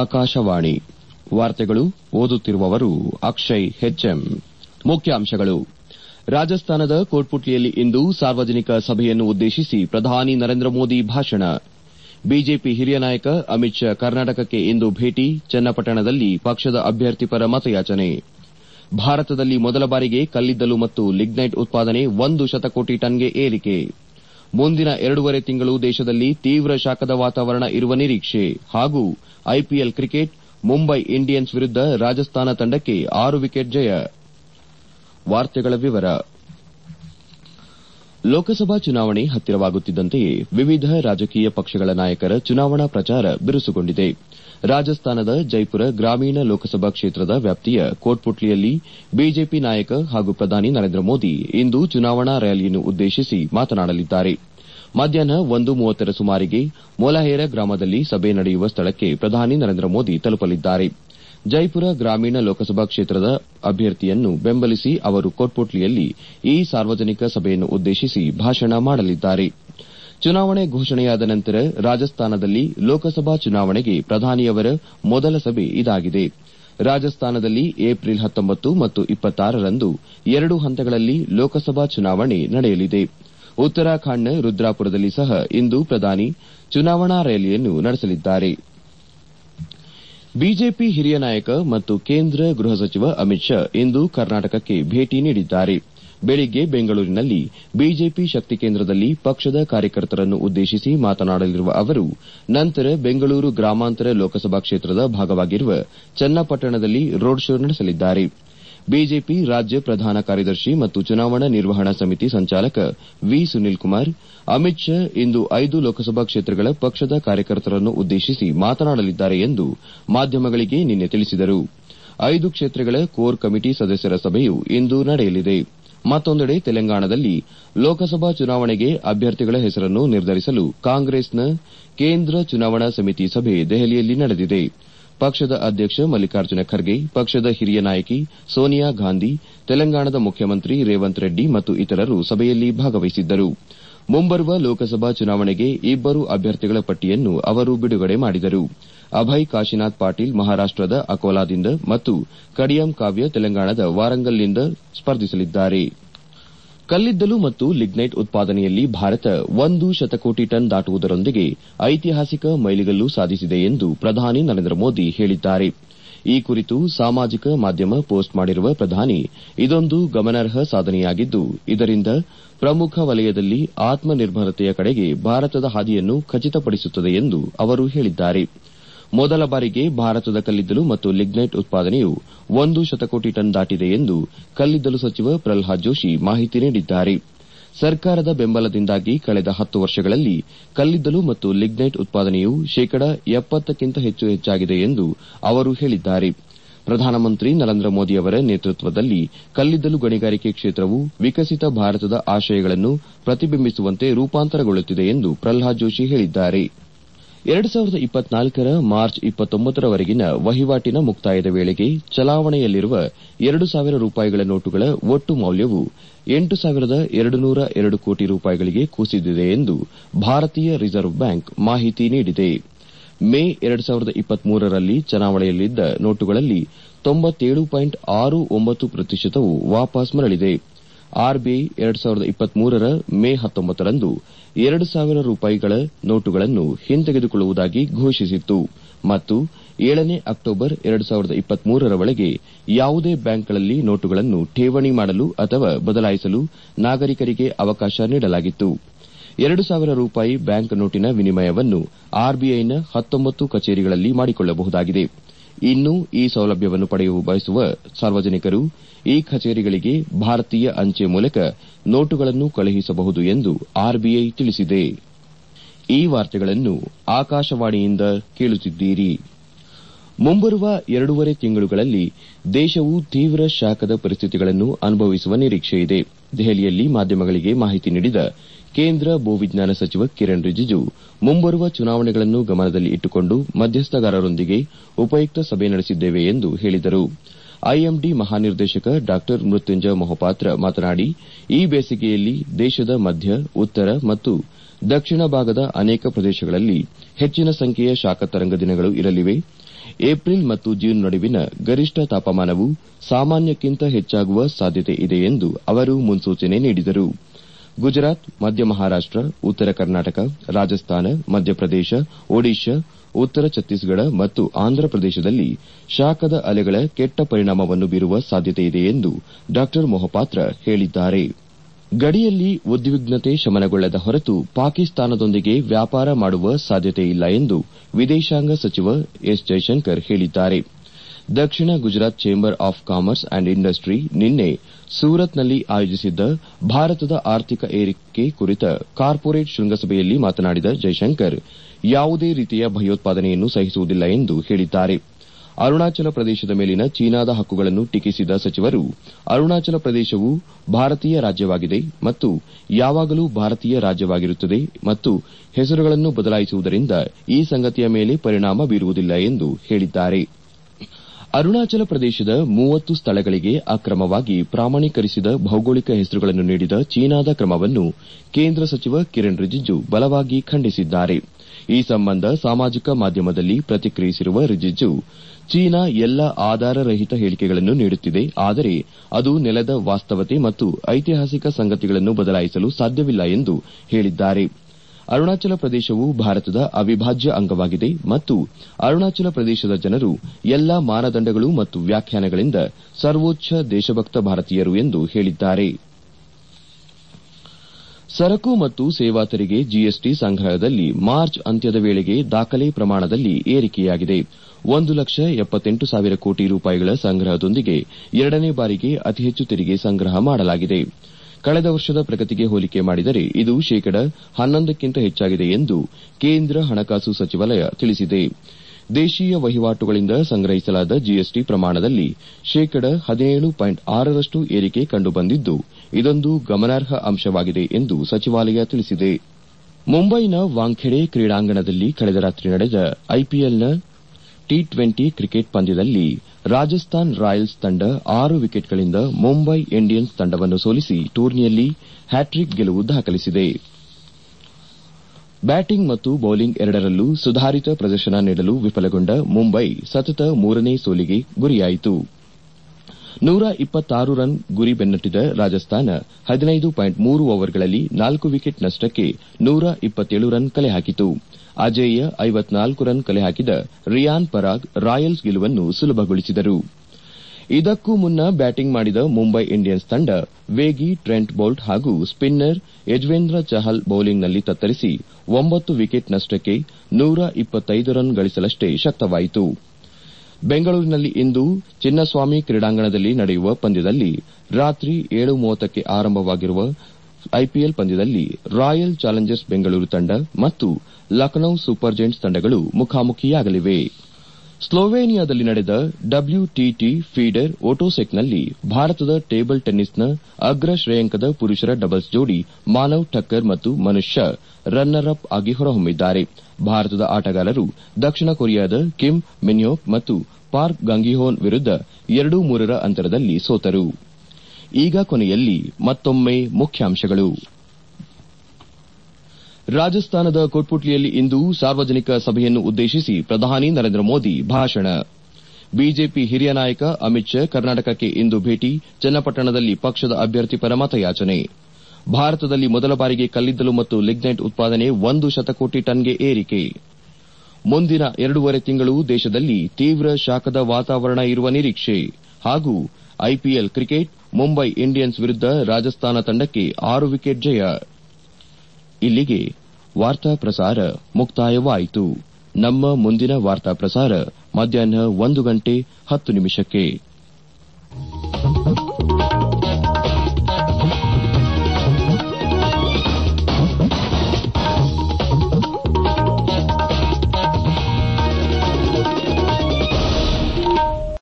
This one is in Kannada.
ಆಕಾಶವಾಣಿ ವಾರ್ತೆಗಳು ಓದುತ್ತಿರುವವರು ಅಕ್ಷಯ್ ಹೆಚ್ಎಂ ಮುಖ್ಯಾಂಶಗಳು ರಾಜಸ್ಥಾನದ ಕೋಟ್ಪುಟ್ಲಿಯಲ್ಲಿ ಇಂದು ಸಾರ್ವಜನಿಕ ಸಭೆಯನ್ನು ಉದ್ದೇಶಿಸಿ ಪ್ರಧಾನಿ ನರೇಂದ್ರ ಮೋದಿ ಭಾಷಣ ಬಿಜೆಪಿ ಹಿರಿಯ ನಾಯಕ ಅಮಿತ್ ಶಾ ಕರ್ನಾಟಕಕ್ಕೆ ಇಂದು ಭೇಟಿ ಚನ್ನಪಟ್ಟಣದಲ್ಲಿ ಪಕ್ಷದ ಅಭ್ಯರ್ಥಿ ಪರ ಮತಯಾಚನೆ ಭಾರತದಲ್ಲಿ ಮೊದಲ ಬಾರಿಗೆ ಕಲ್ಲಿದ್ದಲು ಮತ್ತು ಲಿಗ್ನೈಟ್ ಉತ್ಪಾದನೆ ಒಂದು ಶತಕೋಟಿ ಟನ್ಗೆ ಏರಿಕೆ ಮುಂದಿನ ಎರಡೂವರೆ ತಿಂಗಳು ದೇಶದಲ್ಲಿ ತೀವ್ರ ಶಾಖದ ವಾತಾವರಣ ಇರುವ ನಿರೀಕ್ಷೆ ಹಾಗೂ ಐಪಿಎಲ್ ಕ್ರಿಕೆಟ್ ಮುಂಬೈ ಇಂಡಿಯನ್ಸ್ ವಿರುದ್ದ ರಾಜಸ್ಥಾನ ತಂಡಕ್ಕೆ ಆರು ವಿಕೆಟ್ ಜಯ ಲೋಕಸಭಾ ಚುನಾವಣೆ ಹತ್ತಿರವಾಗುತ್ತಿದ್ದಂತೆಯೇ ವಿವಿಧ ರಾಜಕೀಯ ಪಕ್ಷಗಳ ನಾಯಕರ ಚುನಾವಣಾ ಪ್ರಚಾರ ಬಿರುಸುಗೊಂಡಿದೆ ರಾಜಸ್ಥಾನದ ಜೈಪುರ ಗ್ರಾಮೀಣ ಲೋಕಸಭಾ ಕ್ಷೇತ್ರದ ವ್ಯಾಪ್ತಿಯ ಕೋಟ್ಪುಟ್ಲಿಯಲ್ಲಿ ಬಿಜೆಪಿ ನಾಯಕ ಹಾಗೂ ಪ್ರಧಾನಿ ನರೇಂದ್ರ ಮೋದಿ ಇಂದು ಚುನಾವಣಾ ರ್ಯಾಲಿಯನ್ನು ಉದ್ದೇಶಿಸಿ ಮಾತನಾಡಲಿದ್ದಾರೆ ಮಧ್ಯಾಹ್ನ ಒಂದು ಮೂವತ್ತರ ಸುಮಾರಿಗೆ ಮೊಲಹೇರ ಗ್ರಾಮದಲ್ಲಿ ಸಭೆ ನಡೆಯುವ ಸ್ಥಳಕ್ಕೆ ಪ್ರಧಾನಿ ನರೇಂದ್ರ ಮೋದಿ ತಲುಪಲಿದ್ದಾರೆ ಜೈಪುರ ಗ್ರಾಮೀಣ ಲೋಕಸಭಾ ಕ್ಷೇತ್ರದ ಅಭ್ಯರ್ಥಿಯನ್ನು ಬೆಂಬಲಿಸಿ ಅವರು ಕೋಟ್ಪುಟ್ಲಿಯಲ್ಲಿ ಈ ಸಾರ್ವಜನಿಕ ಸಭೆಯನ್ನು ಉದ್ದೇಶಿಸಿ ಭಾಷಣ ಮಾಡಲಿದ್ದಾರೆ ಚುನಾವಣೆ ಘೋಷಣೆಯಾದ ನಂತರ ರಾಜಸ್ಥಾನದಲ್ಲಿ ಲೋಕಸಭಾ ಚುನಾವಣೆಗೆ ಪ್ರಧಾನಿಯವರ ಮೊದಲ ಸಭೆ ಇದಾಗಿದೆ ರಾಜಸ್ಥಾನದಲ್ಲಿ ಏಪ್ರಿಲ್ ಮತ್ತು ರಂದು ಎರಡು ಹಂತಗಳಲ್ಲಿ ಲೋಕಸಭಾ ಚುನಾವಣೆ ನಡೆಯಲಿದೆ ಉತ್ತರಾಖಂಡ್ನ ರುದ್ರಾಪುರದಲ್ಲಿ ಸಹ ಇಂದು ಪ್ರಧಾನಿ ಚುನಾವಣಾ ರ್ಯಾಲಿಯನ್ನು ನಡೆಸಲಿದ್ದಾರೆ ಬಿಜೆಪಿ ಹಿರಿಯ ನಾಯಕ ಮತ್ತು ಕೇಂದ್ರ ಗೃಹ ಸಚಿವ ಅಮಿತ್ ಶಾ ಇಂದು ಕರ್ನಾಟಕಕ್ಕೆ ಭೇಟಿ ನೀಡಿದ್ದಾರೆ ಬೆಳಿಗ್ಗೆ ಬೆಂಗಳೂರಿನಲ್ಲಿ ಬಿಜೆಪಿ ಶಕ್ತಿ ಕೇಂದ್ರದಲ್ಲಿ ಪಕ್ಷದ ಕಾರ್ಯಕರ್ತರನ್ನು ಉದ್ದೇಶಿಸಿ ಮಾತನಾಡಲಿರುವ ಅವರು ನಂತರ ಬೆಂಗಳೂರು ಗ್ರಾಮಾಂತರ ಲೋಕಸಭಾ ಕ್ಷೇತ್ರದ ಭಾಗವಾಗಿರುವ ಚನ್ನಪಟ್ಟಣದಲ್ಲಿ ರೋಡ್ ಶೋ ನಡೆಸಲಿದ್ದಾರೆ ಬಿಜೆಪಿ ರಾಜ್ಯ ಪ್ರಧಾನ ಕಾರ್ಯದರ್ಶಿ ಮತ್ತು ಚುನಾವಣಾ ನಿರ್ವಹಣಾ ಸಮಿತಿ ಸಂಚಾಲಕ ವಿ ಸುನೀಲ್ ಕುಮಾರ್ ಅಮಿತ್ ಶಾ ಇಂದು ಐದು ಲೋಕಸಭಾ ಕ್ಷೇತ್ರಗಳ ಪಕ್ಷದ ಕಾರ್ಯಕರ್ತರನ್ನು ಉದ್ದೇಶಿಸಿ ಮಾತನಾಡಲಿದ್ದಾರೆ ಎಂದು ಮಾಧ್ಯಮಗಳಿಗೆ ನಿನ್ನೆ ತಿಳಿಸಿದರು ಐದು ಕ್ಷೇತ್ರಗಳ ಕೋರ್ ಕಮಿಟಿ ಸದಸ್ಯರ ಸಭೆಯು ಇಂದು ನಡೆಯಲಿದೆ ಮತ್ತೊಂದೆಡೆ ತೆಲಂಗಾಣದಲ್ಲಿ ಲೋಕಸಭಾ ಚುನಾವಣೆಗೆ ಅಭ್ಯರ್ಥಿಗಳ ಹೆಸರನ್ನು ನಿರ್ಧರಿಸಲು ಕಾಂಗ್ರೆಸ್ನ ಕೇಂದ್ರ ಚುನಾವಣಾ ಸಮಿತಿ ಸಭೆ ದೆಹಲಿಯಲ್ಲಿ ನಡೆದಿದೆ ಪಕ್ಷದ ಅಧ್ಯಕ್ಷ ಮಲ್ಲಿಕಾರ್ಜುನ ಖರ್ಗೆ ಪಕ್ಷದ ಹಿರಿಯ ನಾಯಕಿ ಸೋನಿಯಾ ಗಾಂಧಿ ತೆಲಂಗಾಣದ ಮುಖ್ಯಮಂತ್ರಿ ರೇವಂತ್ ರೆಡ್ಡಿ ಮತ್ತು ಇತರರು ಸಭೆಯಲ್ಲಿ ಭಾಗವಹಿಸಿದ್ದರು ಮುಂಬರುವ ಲೋಕಸಭಾ ಚುನಾವಣೆಗೆ ಇಬ್ಬರು ಅಭ್ಯರ್ಥಿಗಳ ಪಟ್ಟಿಯನ್ನು ಅವರು ಬಿಡುಗಡೆ ಮಾಡಿದರು ಅಭಯ್ ಕಾಶಿನಾಥ್ ಪಾಟೀಲ್ ಮಹಾರಾಷ್ಟದ ಅಕೋಲಾದಿಂದ ಮತ್ತು ಕಡಿಯಂ ಕಾವ್ಯ ತೆಲಂಗಾಣದ ವಾರಂಗಲ್ನಿಂದ ಸ್ಪರ್ಧಿಸಲಿದ್ದಾರೆ ಕಲ್ಲಿದ್ದಲು ಮತ್ತು ಲಿಗ್ನೈಟ್ ಉತ್ಪಾದನೆಯಲ್ಲಿ ಭಾರತ ಒಂದು ಶತಕೋಟಿ ಟನ್ ದಾಟುವುದರೊಂದಿಗೆ ಐತಿಹಾಸಿಕ ಮೈಲಿಗಲ್ಲು ಸಾಧಿಸಿದೆ ಎಂದು ಪ್ರಧಾನಿ ನರೇಂದ್ರ ಮೋದಿ ಹೇಳಿದ್ದಾರೆ ಈ ಕುರಿತು ಸಾಮಾಜಿಕ ಮಾಧ್ಯಮ ಪೋಸ್ಟ್ ಮಾಡಿರುವ ಪ್ರಧಾನಿ ಇದೊಂದು ಗಮನಾರ್ಹ ಸಾಧನೆಯಾಗಿದ್ದು ಇದರಿಂದ ಪ್ರಮುಖ ವಲಯದಲ್ಲಿ ಆತ್ಮನಿರ್ಭರತೆಯ ಕಡೆಗೆ ಭಾರತದ ಹಾದಿಯನ್ನು ಖಚಿತಪಡಿಸುತ್ತದೆ ಎಂದು ಅವರು ಹೇಳಿದ್ದಾರೆ ಮೊದಲ ಬಾರಿಗೆ ಭಾರತದ ಕಲ್ಲಿದ್ದಲು ಮತ್ತು ಲಿಗ್ನೈಟ್ ಉತ್ಪಾದನೆಯು ಒಂದು ಶತಕೋಟಿ ಟನ್ ದಾಟಿದೆ ಎಂದು ಕಲ್ಲಿದ್ದಲು ಸಚಿವ ಪ್ರಲ್ಹಾದ್ ಜೋಶಿ ಮಾಹಿತಿ ನೀಡಿದ್ದಾರೆ ಸರ್ಕಾರದ ಬೆಂಬಲದಿಂದಾಗಿ ಕಳೆದ ಹತ್ತು ವರ್ಷಗಳಲ್ಲಿ ಕಲ್ಲಿದ್ದಲು ಮತ್ತು ಲಿಗ್ನೈಟ್ ಉತ್ಪಾದನೆಯು ಶೇಕಡ ಎಪ್ಪತ್ತಕ್ಕಿಂತ ಹೆಚ್ಚು ಹೆಚ್ಚಾಗಿದೆ ಎಂದು ಅವರು ಹೇಳಿದ್ದಾರೆ ಪ್ರಧಾನಮಂತ್ರಿ ನರೇಂದ್ರ ಮೋದಿ ಅವರ ನೇತೃತ್ವದಲ್ಲಿ ಕಲ್ಲಿದ್ದಲು ಗಣಿಗಾರಿಕೆ ಕ್ಷೇತ್ರವು ವಿಕಸಿತ ಭಾರತದ ಆಶಯಗಳನ್ನು ಪ್ರತಿಬಿಂಬಿಸುವಂತೆ ರೂಪಾಂತರಗೊಳ್ಳುತ್ತಿದೆ ಎಂದು ಪ್ರಲ್ಹಾದ್ ಜೋಶಿ ಹೇಳಿದ್ದಾರೆ ಎರಡು ಸಾವಿರದ ಇಪ್ಪತ್ನಾಲ್ಕರ ಮಾರ್ಚ್ ಇಪ್ಪತ್ತೊಂಬತ್ತರವರೆಗಿನ ವಹಿವಾಟಿನ ಮುಕ್ತಾಯದ ವೇಳೆಗೆ ಚಲಾವಣೆಯಲ್ಲಿರುವ ಎರಡು ಸಾವಿರ ರೂಪಾಯಿಗಳ ನೋಟುಗಳ ಒಟ್ಟು ಮೌಲ್ಯವು ಎಂಟು ಸಾವಿರದ ಎರಡು ನೂರ ಎರಡು ಕೋಟಿ ರೂಪಾಯಿಗಳಿಗೆ ಕುಸಿದಿದೆ ಎಂದು ಭಾರತೀಯ ರಿಸರ್ವ್ ಬ್ಯಾಂಕ್ ಮಾಹಿತಿ ನೀಡಿದೆ ಮೇ ಎರಡು ಸಾವಿರದ ಇಪ್ಪತ್ಮೂರರಲ್ಲಿ ಚಲಾವಣೆಯಲ್ಲಿದ್ದ ನೋಟುಗಳಲ್ಲಿ ತೊಂಬತ್ತೇಳು ಪಾಯಿಂಟ್ ಆರು ಒಂಬತ್ತು ಪ್ರತಿಶತವು ವಾಪಸ್ ಮರಳಿದೆ ಆರ್ಬಿಐ ಎರಡು ಸಾವಿರದ ಇಪ್ಪತ್ಮೂರರ ಮೇ ಹತ್ತೊಂಬತ್ತರಂದು ಎರಡು ಸಾವಿರ ರೂಪಾಯಿಗಳ ನೋಟುಗಳನ್ನು ಹಿಂತೆಗೆದುಕೊಳ್ಳುವುದಾಗಿ ಘೋಷಿಸಿತ್ತು ಮತ್ತು ಏಳನೇ ಅಕ್ಟೋಬರ್ ಎರಡು ಸಾವಿರದ ಇಪ್ಪತ್ಮೂರರ ಒಳಗೆ ಯಾವುದೇ ಬ್ಯಾಂಕ್ಗಳಲ್ಲಿ ನೋಟುಗಳನ್ನು ಠೇವಣಿ ಮಾಡಲು ಅಥವಾ ಬದಲಾಯಿಸಲು ನಾಗರಿಕರಿಗೆ ಅವಕಾಶ ನೀಡಲಾಗಿತ್ತು ಎರಡು ಸಾವಿರ ರೂಪಾಯಿ ಬ್ಯಾಂಕ್ ನೋಟಿನ ವಿನಿಮಯವನ್ನು ಆರ್ಬಿಐನ ಹತ್ತೊಂಬತ್ತು ಕಚೇರಿಗಳಲ್ಲಿ ಮಾಡಿಕೊಳ್ಳಬಹುದಾಗಿದೆ ಇನ್ನು ಈ ಸೌಲಭ್ಯವನ್ನು ಪಡೆಯಲು ಬಯಸುವ ಸಾರ್ವಜನಿಕರು ಈ ಕಚೇರಿಗಳಿಗೆ ಭಾರತೀಯ ಅಂಚೆ ಮೂಲಕ ನೋಟುಗಳನ್ನು ಕಳುಹಿಸಬಹುದು ಎಂದು ಆರ್ಬಿಐ ತಿಳಿಸಿದೆ ಈ ವಾರ್ತೆಗಳನ್ನು ಆಕಾಶವಾಣಿಯಿಂದ ಕೇಳುತ್ತಿದ್ದೀರಿ ಮುಂಬರುವ ಎರಡೂವರೆ ತಿಂಗಳುಗಳಲ್ಲಿ ದೇಶವು ತೀವ್ರ ಶಾಖದ ಪರಿಸ್ಥಿತಿಗಳನ್ನು ಅನುಭವಿಸುವ ನಿರೀಕ್ಷೆಯಿದೆ ದೆಹಲಿಯಲ್ಲಿ ಮಾಧ್ಯಮಗಳಿಗೆ ಮಾಹಿತಿ ನೀಡಿದ ಕೇಂದ್ರ ಭೂವಿಜ್ಞಾನ ಸಚಿವ ಕಿರಣ್ ರಿಜಿಜು ಮುಂಬರುವ ಚುನಾವಣೆಗಳನ್ನು ಗಮನದಲ್ಲಿ ಇಟ್ಟುಕೊಂಡು ಮಧ್ಯಸ್ಥಗಾರರೊಂದಿಗೆ ಉಪಯುಕ್ತ ಸಭೆ ನಡೆಸಿದ್ದೇವೆ ಎಂದು ಹೇಳಿದರು ಐಎಂಡಿ ಮಹಾನಿರ್ದೇಶಕ ಡಾ ಮೃತ್ಯುಂಜಯ ಮೊಹಪಾತ್ರ ಮಾತನಾಡಿ ಈ ಬೇಸಿಗೆಯಲ್ಲಿ ದೇಶದ ಮಧ್ಯ ಉತ್ತರ ಮತ್ತು ದಕ್ಷಿಣ ಭಾಗದ ಅನೇಕ ಪ್ರದೇಶಗಳಲ್ಲಿ ಹೆಚ್ಚಿನ ಸಂಖ್ಯೆಯ ಶಾಖ ತರಂಗ ದಿನಗಳು ಇರಲಿವೆ ಏಪ್ರಿಲ್ ಮತ್ತು ಜೂನ್ ನಡುವಿನ ಗರಿಷ್ಠ ತಾಪಮಾನವು ಸಾಮಾನ್ಯಕ್ಕಿಂತ ಹೆಚ್ಚಾಗುವ ಸಾಧ್ಯತೆ ಇದೆ ಎಂದು ಅವರು ಮುನ್ಸೂಚನೆ ನೀಡಿದರು ಗುಜರಾತ್ ಮಧ್ಯ ಮಹಾರಾಷ್ಟ ಉತ್ತರ ಕರ್ನಾಟಕ ರಾಜಸ್ಥಾನ ಮಧ್ಯಪ್ರದೇಶ ಒಡಿಶಾ ಉತ್ತರ ಛತ್ತೀಸ್ಗಢ ಮತ್ತು ಆಂಧ್ರಪ್ರದೇಶದಲ್ಲಿ ಶಾಖದ ಅಲೆಗಳ ಕೆಟ್ಟ ಪರಿಣಾಮವನ್ನು ಬೀರುವ ಸಾಧ್ಯತೆಯಿದೆ ಎಂದು ಡಾ ಮೊಹಪಾತ್ರ ಹೇಳಿದ್ದಾರೆ ಗಡಿಯಲ್ಲಿ ಉದ್ವಿಗ್ನತೆ ಶಮನಗೊಳ್ಳದ ಹೊರತು ಪಾಕಿಸ್ತಾನದೊಂದಿಗೆ ವ್ಯಾಪಾರ ಮಾಡುವ ಸಾಧ್ಯತೆಯಿಲ್ಲ ಎಂದು ವಿದೇಶಾಂಗ ಸಚಿವ ಎಸ್ ಜೈಶಂಕರ್ ಹೇಳಿದ್ದಾರೆ ದಕ್ಷಿಣ Gujarat chamber of commerce and industry ನಿನ್ನೆ ಸೂರತ್ನಲ್ಲಿ ಆಯೋಜಿಸಿದ್ದ ಭಾರತದ ಆರ್ಥಿಕ ಏರಿಕೆ ಕುರಿತ ಕಾರ್ಪೊರೇಟ್ ಶೃಂಗಸಭೆಯಲ್ಲಿ ಮಾತನಾಡಿದ ಜೈಶಂಕರ್ ಯಾವುದೇ ರೀತಿಯ ಭಯೋತ್ಪಾದನೆಯನ್ನು ಸಹಿಸುವುದಿಲ್ಲ ಎಂದು ಹೇಳಿದ್ದಾರೆ ಅರುಣಾಚಲ ಪ್ರದೇಶದ ಮೇಲಿನ ಚೀನಾದ ಹಕ್ಕುಗಳನ್ನು ಟೀಕಿಸಿದ ಸಚಿವರು ಅರುಣಾಚಲ ಪ್ರದೇಶವು ಭಾರತೀಯ ರಾಜ್ಯವಾಗಿದೆ ಮತ್ತು ಯಾವಾಗಲೂ ಭಾರತೀಯ ರಾಜ್ಯವಾಗಿರುತ್ತದೆ ಮತ್ತು ಹೆಸರುಗಳನ್ನು ಬದಲಾಯಿಸುವುದರಿಂದ ಈ ಸಂಗತಿಯ ಮೇಲೆ ಪರಿಣಾಮ ಬೀರುವುದಿಲ್ಲ ಎಂದು ಹೇಳಿದ್ದಾರೆ ಅರುಣಾಚಲ ಪ್ರದೇಶದ ಮೂವತ್ತು ಸ್ಥಳಗಳಿಗೆ ಅಕ್ರಮವಾಗಿ ಪ್ರಾಮಾಣೀಕರಿಸಿದ ಭೌಗೋಳಿಕ ಹೆಸರುಗಳನ್ನು ನೀಡಿದ ಚೀನಾದ ಕ್ರಮವನ್ನು ಕೇಂದ್ರ ಸಚಿವ ಕಿರಣ್ ರಿಜಿಜು ಬಲವಾಗಿ ಖಂಡಿಸಿದ್ದಾರೆ ಈ ಸಂಬಂಧ ಸಾಮಾಜಿಕ ಮಾಧ್ಯಮದಲ್ಲಿ ಪ್ರತಿಕ್ರಿಯಿಸಿರುವ ರಿಜಿಜು ಚೀನಾ ಎಲ್ಲ ಆಧಾರರಹಿತ ಹೇಳಿಕೆಗಳನ್ನು ನೀಡುತ್ತಿದೆ ಆದರೆ ಅದು ನೆಲದ ವಾಸ್ತವತೆ ಮತ್ತು ಐತಿಹಾಸಿಕ ಸಂಗತಿಗಳನ್ನು ಬದಲಾಯಿಸಲು ಸಾಧ್ಯವಿಲ್ಲ ಎಂದು ಹೇಳಿದ್ದಾರೆ ಅರುಣಾಚಲ ಪ್ರದೇಶವು ಭಾರತದ ಅವಿಭಾಜ್ಯ ಅಂಗವಾಗಿದೆ ಮತ್ತು ಅರುಣಾಚಲ ಪ್ರದೇಶದ ಜನರು ಎಲ್ಲಾ ಮಾನದಂಡಗಳು ಮತ್ತು ವ್ಯಾಖ್ಯಾನಗಳಿಂದ ಸರ್ವೋಚ್ಚ ದೇಶಭಕ್ತ ಭಾರತೀಯರು ಎಂದು ಹೇಳಿದ್ದಾರೆ ಸರಕು ಮತ್ತು ಸೇವಾ ತೆರಿಗೆ ಜಿಎಸ್ಟಿ ಸಂಗ್ರಹದಲ್ಲಿ ಮಾರ್ಚ್ ಅಂತ್ಯದ ವೇಳೆಗೆ ದಾಖಲೆ ಪ್ರಮಾಣದಲ್ಲಿ ಏರಿಕೆಯಾಗಿದೆ ಒಂದು ಲಕ್ಷ ಎಪ್ಪತ್ತೆಂಟು ಸಾವಿರ ಕೋಟಿ ರೂಪಾಯಿಗಳ ಸಂಗ್ರಹದೊಂದಿಗೆ ಎರಡನೇ ಬಾರಿಗೆ ಅತಿ ಹೆಚ್ಚು ತೆರಿಗೆ ಸಂಗ್ರಹ ಮಾಡಲಾಗಿದೆ ಕಳೆದ ವರ್ಷದ ಪ್ರಗತಿಗೆ ಹೋಲಿಕೆ ಮಾಡಿದರೆ ಇದು ಶೇಕಡ ಹನ್ನೊಂದಕ್ಕಿಂತ ಹೆಚ್ಚಾಗಿದೆ ಎಂದು ಕೇಂದ್ರ ಹಣಕಾಸು ಸಚಿವಾಲಯ ತಿಳಿಸಿದೆ ದೇಶೀಯ ವಹಿವಾಟುಗಳಿಂದ ಸಂಗ್ರಹಿಸಲಾದ ಜಿಎಸ್ಟಿ ಪ್ರಮಾಣದಲ್ಲಿ ಶೇಕಡ ಹದಿನೇಳು ಪಾಯಿಂಟ್ ಆರರಷ್ಟು ಏರಿಕೆ ಕಂಡುಬಂದಿದ್ದು ಇದೊಂದು ಗಮನಾರ್ಹ ಅಂಶವಾಗಿದೆ ಎಂದು ಸಚಿವಾಲಯ ತಿಳಿಸಿದೆ ಮುಂಬೈನ ವಾಂಖೆಡೆ ಕ್ರೀಡಾಂಗಣದಲ್ಲಿ ಕಳೆದ ರಾತ್ರಿ ನಡೆದ ಐಪಿಎಲ್ನ ಟಿ ಟ್ವೆಂಟಿ ಕ್ರಿಕೆಟ್ ಪಂದ್ಯದಲ್ಲಿ ರಾಜಸ್ಥಾನ್ ರಾಯಲ್ಸ್ ತಂಡ ಆರು ವಿಕೆಟ್ಗಳಿಂದ ಮುಂಬೈ ಇಂಡಿಯನ್ಸ್ ತಂಡವನ್ನು ಸೋಲಿಸಿ ಟೂರ್ನಿಯಲ್ಲಿ ಹ್ಯಾಟ್ರಿಕ್ ಗೆಲುವು ದಾಖಲಿಸಿದೆ ಬ್ಯಾಟಿಂಗ್ ಮತ್ತು ಬೌಲಿಂಗ್ ಎರಡರಲ್ಲೂ ಸುಧಾರಿತ ಪ್ರದರ್ಶನ ನೀಡಲು ವಿಫಲಗೊಂಡ ಮುಂಬೈ ಸತತ ಮೂರನೇ ಸೋಲಿಗೆ ಗುರಿಯಾಯಿತು ನೂರ ಇಪ್ಪತ್ತಾರು ರನ್ ಗುರಿ ಬೆನ್ನಟ್ಟಿದ ರಾಜಸ್ಥಾನ ಹದಿನೈದು ಪಾಯಿಂಟ್ ಮೂರು ಓವರ್ಗಳಲ್ಲಿ ನಾಲ್ಕು ವಿಕೆಟ್ ನಷ್ಟಕ್ಕೆ ನೂರ ಇಪ್ಪತ್ತೇಳು ರನ್ ಕಲೆ ಹಾಕಿತು ಅಜೇಯ ಐವತ್ನಾಲ್ಕು ರನ್ ಕಲೆ ಹಾಕಿದ ರಿಯಾನ್ ಪರಾಗ್ ರಾಯಲ್ಸ್ ಗೆಲುವನ್ನು ಸುಲಭಗೊಳಿಸಿದರು ಇದಕ್ಕೂ ಮುನ್ನ ಬ್ಯಾಟಿಂಗ್ ಮಾಡಿದ ಮುಂಬೈ ಇಂಡಿಯನ್ಸ್ ತಂಡ ವೇಗಿ ಟ್ರೆಂಟ್ ಬೋಲ್ಟ್ ಹಾಗೂ ಸ್ಪಿನ್ನರ್ ಯಜ್ವೇಂದ್ರ ಚಹಲ್ ಬೌಲಿಂಗ್ನಲ್ಲಿ ತತ್ತರಿಸಿ ಒಂಬತ್ತು ವಿಕೆಟ್ ನಷ್ಟಕ್ಕೆ ನೂರ ಇಪ್ಪತ್ತೈದು ರನ್ ಗಳಿಸಲಷ್ಟೇ ಶಕ್ತವಾಯಿತು ಬೆಂಗಳೂರಿನಲ್ಲಿ ಇಂದು ಚಿನ್ನಸ್ವಾಮಿ ಕ್ರೀಡಾಂಗಣದಲ್ಲಿ ನಡೆಯುವ ಪಂದ್ಯದಲ್ಲಿ ರಾತ್ರಿ ಏಳು ಮೂವತ್ತಕ್ಕೆ ಆರಂಭವಾಗಿರುವ ಐಪಿಎಲ್ ಪಂದ್ಯದಲ್ಲಿ ರಾಯಲ್ ಚಾಲೆಂಜರ್ಸ್ ಬೆಂಗಳೂರು ತಂಡ ಮತ್ತು ಲಖನೌ ಸೂಪರ್ ಜೈಂಟ್ಸ್ ತಂಡಗಳು ಮುಖಾಮುಖಿಯಾಗಲಿವೆ ಸ್ಲೋವೇನಿಯಾದಲ್ಲಿ ನಡೆದ ಡಬ್ಲ್ಯೂಟಿಟಿ ಫೀಡರ್ ಓಟೋಸೆಕ್ನಲ್ಲಿ ಭಾರತದ ಟೇಬಲ್ ಟೆನ್ನಿಸ್ನ ಅಗ್ರ ಶ್ರೇಯಾಂಕದ ಪುರುಷರ ಡಬಲ್ಸ್ ಜೋಡಿ ಮಾನವ್ ಠಕ್ಕರ್ ಮತ್ತು ಮನುಷ್ಯ ರನ್ನರ್ ಅಪ್ ಆಗಿ ಹೊರಹೊಮ್ಮಿದ್ದಾರೆ ಭಾರತದ ಆಟಗಾರರು ದಕ್ಷಿಣ ಕೊರಿಯಾದ ಕಿಮ್ ಮಿನ್ಯೋಕ್ ಮತ್ತು ಪಾರ್ಕ್ ಗಂಗಿಹೋನ್ ವಿರುದ್ದ ಎರಡು ಮೂರರ ಅಂತರದಲ್ಲಿ ಸೋತರು ಈಗ ಕೊನೆಯಲ್ಲಿ ಮತ್ತೊಮ್ಮೆ ಮುಖ್ಯಾಂಶಗಳು ರಾಜಸ್ಥಾನದ ಕೋಟ್ಪುಟ್ಲಿಯಲ್ಲಿ ಇಂದು ಸಾರ್ವಜನಿಕ ಸಭೆಯನ್ನು ಉದ್ದೇಶಿಸಿ ಪ್ರಧಾನಿ ನರೇಂದ್ರ ಮೋದಿ ಭಾಷಣ ಬಿಜೆಪಿ ಹಿರಿಯ ನಾಯಕ ಅಮಿತ್ ಶಾ ಕರ್ನಾಟಕಕ್ಕೆ ಇಂದು ಭೇಟಿ ಚನ್ನಪಟ್ಟಣದಲ್ಲಿ ಪಕ್ಷದ ಅಭ್ಯರ್ಥಿ ಪರ ಮತಯಾಚನೆ ಭಾರತದಲ್ಲಿ ಮೊದಲ ಬಾರಿಗೆ ಕಲ್ಲಿದ್ದಲು ಮತ್ತು ಲಿಗ್ನೈಟ್ ಉತ್ಪಾದನೆ ಒಂದು ಶತಕೋಟಿ ಟನ್ಗೆ ಏರಿಕೆ ಮುಂದಿನ ಎರಡೂವರೆ ತಿಂಗಳು ದೇಶದಲ್ಲಿ ತೀವ್ರ ಶಾಖದ ವಾತಾವರಣ ಇರುವ ನಿರೀಕ್ಷೆ ಹಾಗೂ ಐಪಿಎಲ್ ಕ್ರಿಕೆಟ್ ಮುಂಬೈ ಇಂಡಿಯನ್ಸ್ ವಿರುದ್ದ ರಾಜಸ್ಥಾನ ತಂಡಕ್ಕೆ ಆರು ವಿಕೆಟ್ ಜಯ ಇಲ್ಲಿಗೆ ವಾರ್ತಾ ಪ್ರಸಾರ ಮುಕ್ತಾಯವಾಯಿತು ನಮ್ಮ ಮುಂದಿನ ವಾರ್ತಾ ಪ್ರಸಾರ ಮಧ್ಯಾಹ್ನ ಒಂದು ಗಂಟೆ ಹತ್ತು ನಿಮಿಷಕ್ಕೆ